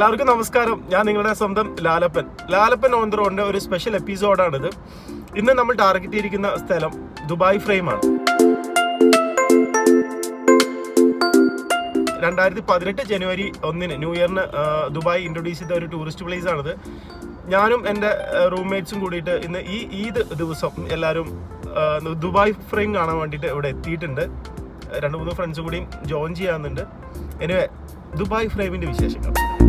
എല്ലാവർക്കും നമസ്കാരം ഞാൻ നിങ്ങളുടെ സ്വന്തം ലാലപ്പൻ ലാലപ്പൻ ഓൺ ദ റോഡിന്റെ ഒരു സ്പെഷ്യൽ എപ്പിസോഡാണിത് ഇന്ന് നമ്മൾ ടാർഗറ്റ് ചെയ്തിരിക്കുന്ന സ്ഥലം ദുബായ് ഫ്രെയിമാണ് രണ്ടായിരത്തി പതിനെട്ട് ജനുവരി ഒന്നിന് ന്യൂ ഇയറിന് ആ, ദുബായ് ഇൻട്രൊഡ്യൂസ് ചെയ്ത ഒരു ടൂറിസ്റ്റ് പ്ലേസ് ആണിത് ഞാനും എൻ്റെ റൂംമേറ്റ്സും കൂടിയിട്ട് ഇന്ന് ഈ ഈദ് ദിവസം എല്ലാവരും ആ, ദുബായ് ഫ്രെയിം കാണാൻ വേണ്ടിയിട്ട് ഇവിടെ എത്തിയിട്ടുണ്ട് രണ്ട് മൂന്ന് ഫ്രണ്ട്സ് കൂടിയും ജോയിൻ ചെയ്യാന്നുണ്ട് എനിവേ ദുബായ് ഫ്രെയിമിൻ്റെ വിശേഷങ്ങൾ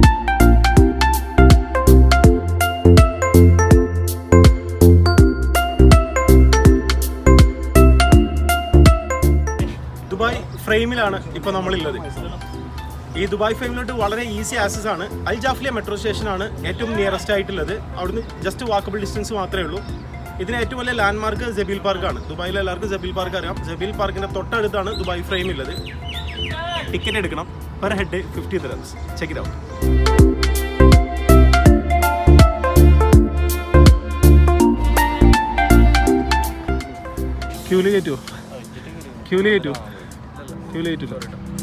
ദുബായ് ഫ്രെയിമിലാണ് ഇപ്പോൾ നമ്മളുള്ളത് ഈ ദുബായ് ഫ്രെയിമിലോട്ട് വളരെ ഈസി ആക്സസ് ആണ് അൽ ജാഫ്ലിയ മെട്രോ സ്റ്റേഷനാണ് ഏറ്റവും നിയറസ്റ്റ് ആയിട്ടുള്ളത് അവിടുന്ന് ജസ്റ്റ് വാക്കബിൾ ഡിസ്റ്റൻസ് മാത്രമേ ഉള്ളൂ ഇതിന് ഏറ്റവും വലിയ ലാൻഡ് മാർക്ക് ജബീൽ പാർക്കാണ് ദുബായിലെ എല്ലാവർക്കും ജബീൽ പാർക്ക് അറിയാം ജബീൽ പാർക്കിന്റെ തൊട്ടടുത്താണ് ദുബായ് ഫ്രെയിം ഉള്ളത് ടിക്കറ്റ് എടുക്കണം per head fifty dirhams check it out ക്യൂല് കയറ്റുമോ ക്യൂല് കയറ്റുമോ ക്യൂല് കയറ്റില്ല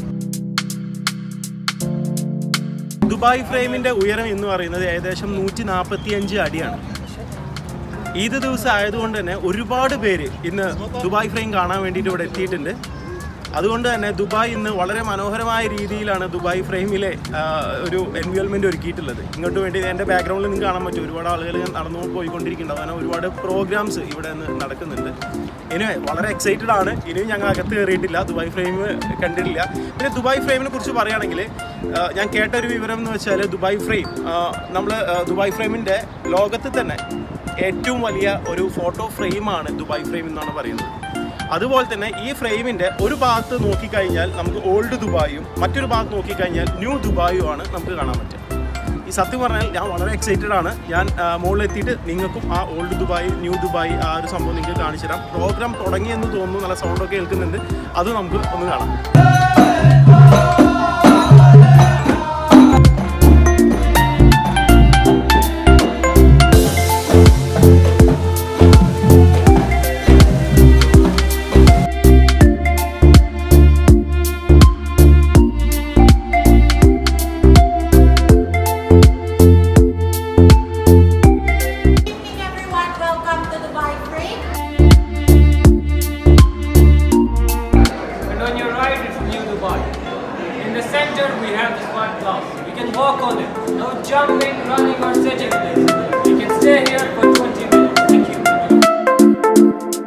ദുബായ് ഫ്രെയിമിന്റെ ഉയരം എന്ന് പറയുന്നത് ഏകദേശം നൂറ്റി നാൽപ്പത്തി അഞ്ച് അടിയാണ് ഈദ് ദിവസം ആയതുകൊണ്ട് തന്നെ ഒരുപാട് പേര് ഇന്ന് ദുബായ് ഫ്രെയിം കാണാൻ വേണ്ടിയിട്ട് ഇവിടെ എത്തിയിട്ടുണ്ട് അതുകൊണ്ട് തന്നെ ദുബായ് ഇന്ന് വളരെ മനോഹരമായ രീതിയിലാണ് ദുബായ് ഫ്രെയിമിലെ ആ, ഒരു എൻവയോൺമെന്റ് ഒരുക്കിയിട്ടുള്ളത് ഇങ്ങോട്ട് വേണ്ടി എൻ്റെ ബാക്ക്ഗ്രൗണ്ടിൽ നിങ്ങൾക്ക് കാണാൻ പറ്റും ഒരുപാട് ആളുകൾ നടന്നു പോയിക്കൊണ്ടിരിക്കുന്നുണ്ട് അങ്ങനെ ഒരുപാട് പ്രോഗ്രാംസ് ഇവിടെ നിന്ന് നടക്കുന്നുണ്ട് ഇനി വളരെ എക്സൈറ്റഡ് ആണ് ഇനിയും ഞങ്ങൾ അകത്ത് കയറിയിട്ടില്ല ദുബായ് ഫ്രെയിം കണ്ടിട്ടില്ല പിന്നെ ദുബായ് ഫ്രെയിമിനെ കുറിച്ച് പറയുകയാണെങ്കിൽ ആ, ഞാൻ കേട്ട ഒരു വിവരം എന്ന് വെച്ചാൽ ദുബായ് ഫ്രെയിം നമ്മൾ ദുബായ് ഫ്രെയിമിൻ്റെ ലോകത്ത് തന്നെ ഏറ്റവും വലിയ ഒരു ഫോട്ടോ ഫ്രെയിമാണ് ദുബായ് ഫ്രെയിം എന്നാണ് പറയുന്നത് അതുപോലെ തന്നെ ഈ ഫ്രെയിമിന്റെ ഒരു ഭാഗത്ത് നോക്കിക്കഴിഞ്ഞാൽ നമുക്ക് ഓൾഡ് ദുബായും മറ്റൊരു ഭാഗത്ത് നോക്കിക്കഴിഞ്ഞാൽ ന്യൂ ദുബായും ആണ് നമുക്ക് കാണാൻ പറ്റുക ഈ സത്യം പറഞ്ഞാൽ ഞാൻ വളരെ എക്സൈറ്റഡ് ആണ് ഞാൻ ആ, മുകളിലെത്തിയിട്ട് നിങ്ങൾക്കും ആ ഓൾഡ് ദുബായ് ന്യൂ ദുബായ് ആ ഒരു സംഭവം നിങ്ങൾക്ക് കാണിച്ചു തരാം പ്രോഗ്രാം തുടങ്ങിയെന്ന് തോന്നുന്നു നല്ല സൗണ്ടൊക്കെ കേൾക്കുന്നുണ്ട് അത് നമുക്ക് ഒന്ന് കാണാം evening, everyone. Welcome to Dubai Frame. And on your right is New Dubai. In the center we have the smart glass. You can walk on it. No jumping, running or sitting in it. You can stay here for 20 minutes. Thank you.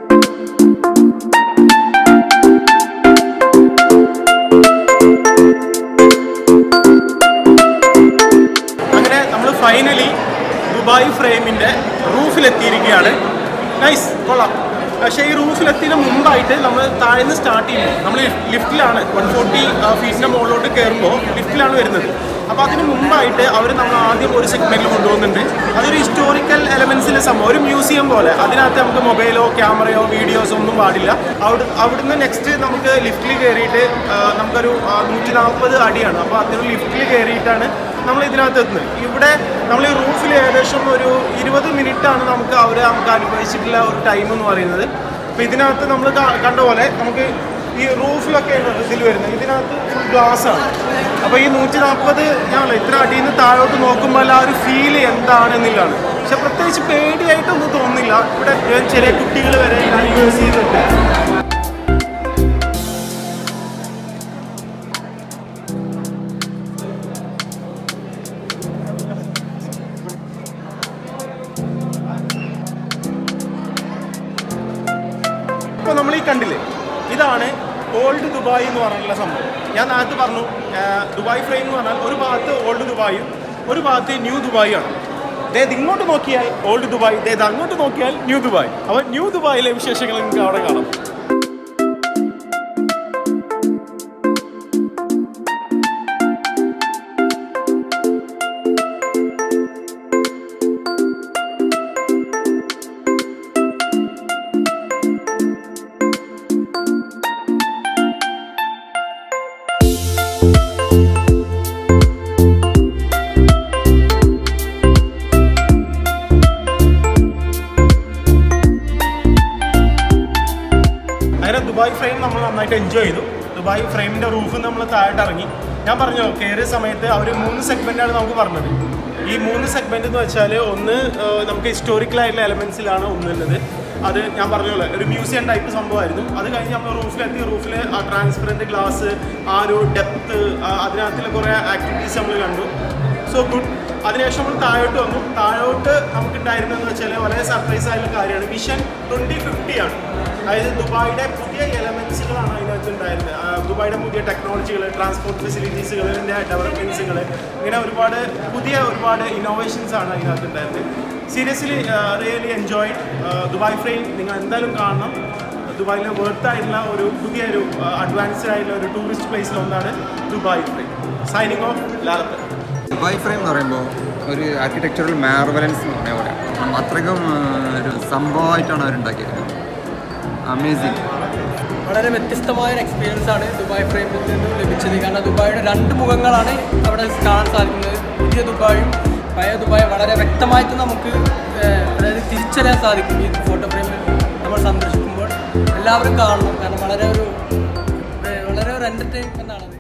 അങ്ങനെ നമ്മൾ finally Dubai ഫ്രെയിമിന്റെ റൂഫിലെത്തിയിരിക്കുകയാണ് nice കൊള്ളാം പക്ഷേ ഈ റൂഫിലെത്തിയതിന് മുമ്പായിട്ട് നമ്മൾ താഴ്ന്ന് start ചെയ്യുമ്പോൾ നമ്മൾ ലിഫ്റ്റിലാണ് വൺ ഫോർട്ടി ഫീറ്റിന്റെ മുകളിലോട്ട് കയറുമ്പോൾ ലിഫ്റ്റിലാണ് വരുന്നത് അപ്പോൾ അതിന് മുമ്പായിട്ട് അവർ നമ്മൾ ആദ്യം ഒരു സെഗ്മെന്റിൽ കൊണ്ടുപോകുന്നുണ്ട് അതൊരു ഹിസ്റ്റോറിക്കൽ എലമെന്റ്സിലെ സംഭവം ഒരു മ്യൂസിയം പോലെ അതിനകത്ത് നമുക്ക് മൊബൈലോ ക്യാമറയോ വീഡിയോസോ ഒന്നും പാടില്ല അവിടെ അവിടുന്ന് നെക്സ്റ്റ് നമുക്ക് ലിഫ്റ്റിൽ കയറിയിട്ട് ആ, നമുക്കൊരു നൂറ്റി നാൽപ്പത് അടിയാണ് അപ്പോൾ അതൊരു ലിഫ്റ്റിൽ കയറിയിട്ടാണ് നമ്മൾ ഇതിനകത്ത് എത്തുന്നത് ഇവിടെ നമ്മൾ ഈ റൂഫിൽ ഏകദേശം ഒരു ഇരുപത് മിനിറ്റ് ആണ് നമുക്ക് അവർ നമുക്ക് അനുഭവിച്ചിട്ടുള്ള ഒരു ടൈം എന്ന് പറയുന്നത് അപ്പോൾ ഇതിനകത്ത് നമ്മൾ കാ- കണ്ട പോലെ നമുക്ക് ഈ റൂഫിലൊക്കെയാണ് ഇതിൽ വരുന്നത് ഇതിനകത്ത് ഫുൾ ഗ്ലാസ് ആണ് അപ്പോൾ ഈ നൂറ്റി നാൽപ്പത് ഞാൻ ഇത്ര അടിയിൽ നിന്ന് താഴോട്ട് നോക്കുമ്പോൾ ആ ഒരു ഫീൽ എന്താണെന്നുള്ളതാണ് പക്ഷെ പ്രത്യേകിച്ച് പേടിയായിട്ടൊന്നും തോന്നുന്നില്ല ഇവിടെ ചെറിയ കുട്ടികൾ വരെ യൂസ് ചെയ്തിട്ടുണ്ട് ഇപ്പോൾ നമ്മൾ ഈ കണ്ടില്ലേ ഇതാണ് ഓൾഡ് ദുബായ് എന്ന് പറഞ്ഞിട്ടുള്ള സംഭവം ഞാൻ നേരത്തെ പറഞ്ഞു ആ, ദുബായ് ഫ്രെയിം എന്ന് പറഞ്ഞാൽ ഒരു ഭാഗത്ത് ഓൾഡ് ദുബായും ഒരു ഭാഗത്ത് ന്യൂ ദുബായും ആണ് അതായത് ഇങ്ങോട്ട് നോക്കിയാൽ ഓൾഡ് ദുബായ് അതായത് അങ്ങോട്ട് നോക്കിയാൽ ന്യൂ ദുബായ് അപ്പോൾ ന്യൂ ദുബായിലെ വിശേഷങ്ങൾ നിങ്ങൾക്ക് അവിടെ കാണാം അങ്ങനെ ദുബായ് ഫ്രെയിം നമ്മൾ നന്നായിട്ട് എൻജോയ് ചെയ്തു ദുബായ് ഫ്രെയിമിന്റെ റൂഫ് നമ്മൾ താഴോട്ട് ഇറങ്ങി ഞാൻ പറഞ്ഞോ കയറിയ സമയത്ത് അവർ മൂന്ന് സെഗ്മെന്റാണ് നമുക്ക് പറഞ്ഞത് ഈ മൂന്ന് സെഗ്മെന്റ് എന്ന് വെച്ചാൽ ഒന്ന് ആ, നമുക്ക് ഹിസ്റ്റോറിക്കൽ ആയിട്ടുള്ള എലമെന്റ്സിലാണ് ഒന്നുള്ളത് അത് ഞാൻ പറഞ്ഞോളെ ഒരു മ്യൂസിയം ടൈപ്പ് സംഭവമായിരുന്നു അത് കഴിഞ്ഞ് നമ്മൾ റൂഫിലെത്തി റൂഫിൽ ആ ട്രാൻസ്പെറൻറ്റ് ഗ്ലാസ് ആ ഒരു ഡെപ്ത് അതിനകത്തുള്ള കുറേ ആക്ടിവിറ്റീസ് നമ്മൾ കണ്ടു സോ ഗുഡ് അതിനുശേഷം നമ്മൾ താഴോട്ട് വന്നു താഴോട്ട് നമുക്കുണ്ടായിരുന്നതെന്ന് വെച്ചാൽ വളരെ സർപ്രൈസ് ആയിട്ടുള്ള കാര്യമാണ് വിഷൻ ട്വൻറ്റി ഫിഫ്റ്റി ആണ് അതായത് ദുബായിയുടെ പുതിയ എലമെൻസുകളാണ് അതിനകത്ത് ഉണ്ടായിരുന്നത് ആ, ദുബായിയുടെ പുതിയ ടെക്നോളജികൾ ട്രാൻസ്പോർട്ട് ഫെസിലിറ്റീസുകളിൻ്റെ ഡെവലപ്മെൻറ്റ്സുകൾ ഇങ്ങനെ ഒരുപാട് പുതിയ ഒരുപാട് ഇന്നോവേഷൻസ് ആണ് അതിനകത്ത് ഉണ്ടായിരുന്നത് seriously really enjoy Dubai frame നിങ്ങൾ എന്തായാലും കാണണം ദുബായിലെ വേർത്ത് ആയിട്ടുള്ള ഒരു പുതിയൊരു അഡ്വാൻസ്ഡ് ആയിട്ടുള്ള ഒരു ടൂറിസ്റ്റ് പ്ലേസിൽ ഒന്നാണ് Dubai frame signing off Lalappan Dubai frame എന്ന് പറയുമ്പോൾ ഒരു ആർക്കിടെക്ചറൽ മാർവലൻസ് എന്ന് പറഞ്ഞ പോലെ അത്രയ്ക്കും ആ, ഒരു സംഭവമായിട്ടാണ് അവരുണ്ടാക്കിയത് അമേസിങ് വളരെ വ്യത്യസ്തമായ ഒരു എക്സ്പീരിയൻസ് ആണ് ദുബായ് ഫ്രെയിമിൽ നിന്ന് ലഭിച്ചത് കാരണം ദുബായിയുടെ രണ്ട് മുഖങ്ങളാണ് അവിടെ കാണാൻ സാധിക്കുന്നത് പുതിയ ദുബായും പഴയ ദുബായ് വളരെ വ്യക്തമായിട്ട് നമുക്ക് ഏഹ്, അതായത് തിരിച്ചറിയാൻ സാധിക്കും ഈ ഫോട്ടോ ഫ്രെയിമിൽ നമ്മൾ സന്ദർശിക്കുമ്പോൾ എല്ലാവരും കാണണം കാരണം വളരെ ഒരു ഏഹ്, വളരെ ഒരു എൻ്റർടൈൻമെൻ്റ് ആണ്